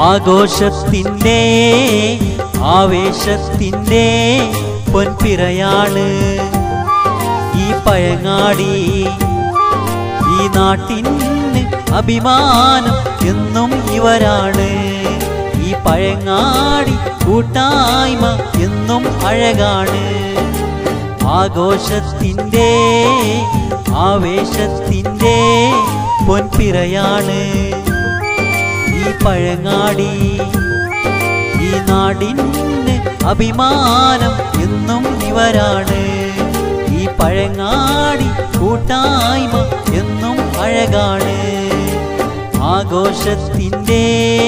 ആഘോഷത്തിൻ്റെ ആവേശത്തിൻ്റെ പൊൻപിറയാണ് ഈ പഴങ്ങാടി ഈ നാട്ടിന് അഭിമാനം എന്നും ഇവരാണ് ഈ പഴങ്ങാടി കൂട്ടായ്മ എന്നും അഴകാണ് ആഘോഷത്തിൻ്റെ ആവേശത്തിൻ്റെ പൊൻപിറയാണ് ഈ പഴങ്ങാടി ഈ നാടിന് അഭിമാനം എന്നും ഇവരാണ് ഈ പഴങ്ങാടി കൂട്ടായ്മ എന്നും അഴകാണ് ആഘോഷത്തിൻ്റെ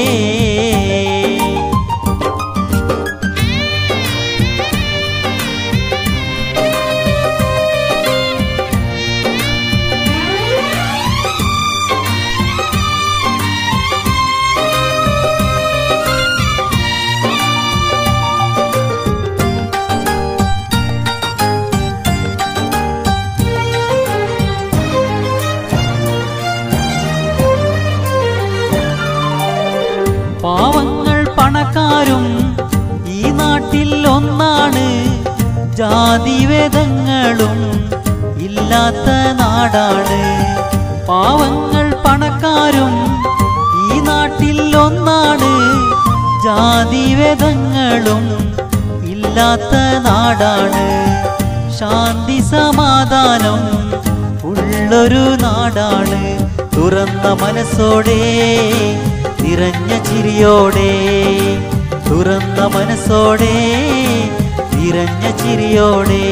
പാവങ്ങൾ പണക്കാരും ഈ നാട്ടിൽ ഒന്നാണ് ജാതിവേദങ്ങളും ഇല്ലാത്ത നാടാണ് പാവങ്ങൾ പണക്കാരും ഈ നാട്ടിൽ ഒന്നാണ് ജാതിവേദങ്ങളും ഇല്ലാത്ത നാടാണ് ശാന്തി സമാധാനം ഉള്ളൊരു നാടാണ് തുറന്ന മനസ്സോടെ നിറഞ്ഞ ചിരിയോടെ തുറന്ന മനസ്സോടെ നിറഞ്ഞ ചിരിയോടെ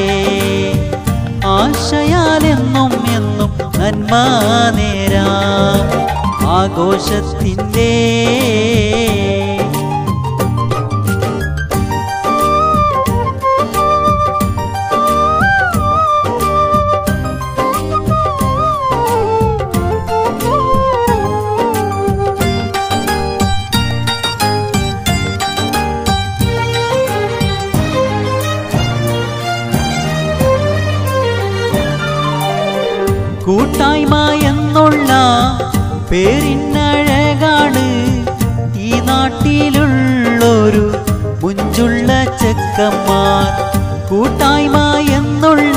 ആശയാലെന്നും എന്നും നന്മ നേരാം ആഘോഷത്തിൻ്റെ കൂട്ടായ്മ എന്നുള്ള പേരിനഴകാണ് ഈ നാട്ടിലുള്ളൊരു മുഞ്ചുള്ള ചെക്കന്മാർ കൂട്ടായ്മ എന്നുള്ള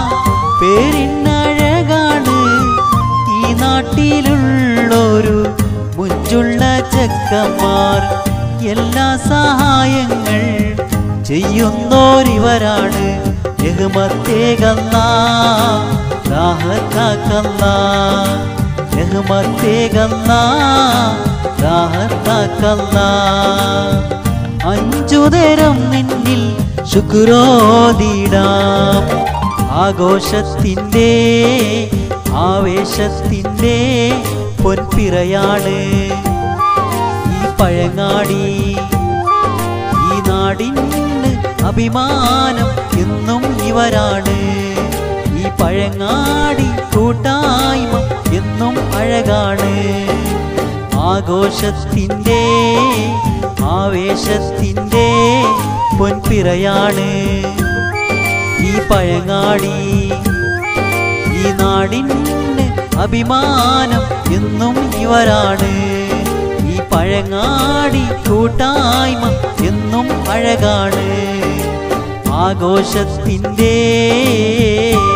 പേരിനഴകാണ് ഈ നാട്ടിലുള്ളൊരു മുഞ്ചുള്ള ചെക്കന്മാർ എല്ലാ സഹായങ്ങൾ ചെയ്യുന്നോരിവരാണ് ബഹുമത്തേകല്ല രാഹത്താക്കല്ല ബഹുമത്തേകല്ല രാഹത്താക്കല്ല അഞ്ചു നേരം നിന്നിൽ ശുക്രോദിടാം ആഘോഷത്തിൻ്റെ ആവേശത്തിൻ്റെ പൊൻപിറയാണ് ഈ പഴങ്ങാടി ഈ നാടിന് അഭിമാനം എന്നും ഇവരാണ് ഈ പഴങ്ങാടി കൂട്ടായ്മ എന്നും അഴകാണ് ആഘോഷത്തിൻ്റെ ആവേശത്തിൻ്റെ പൊൻപിറയാണ് ഈ പഴങ്ങാടി ഈ നാടിന് അഭിമാനം എന്നും ഇവരാണ് ഈ പഴങ്ങാടി കൂട്ടായ്മ എന്നും അഴകാണ് ആഘോഷത്തിൻ്റെ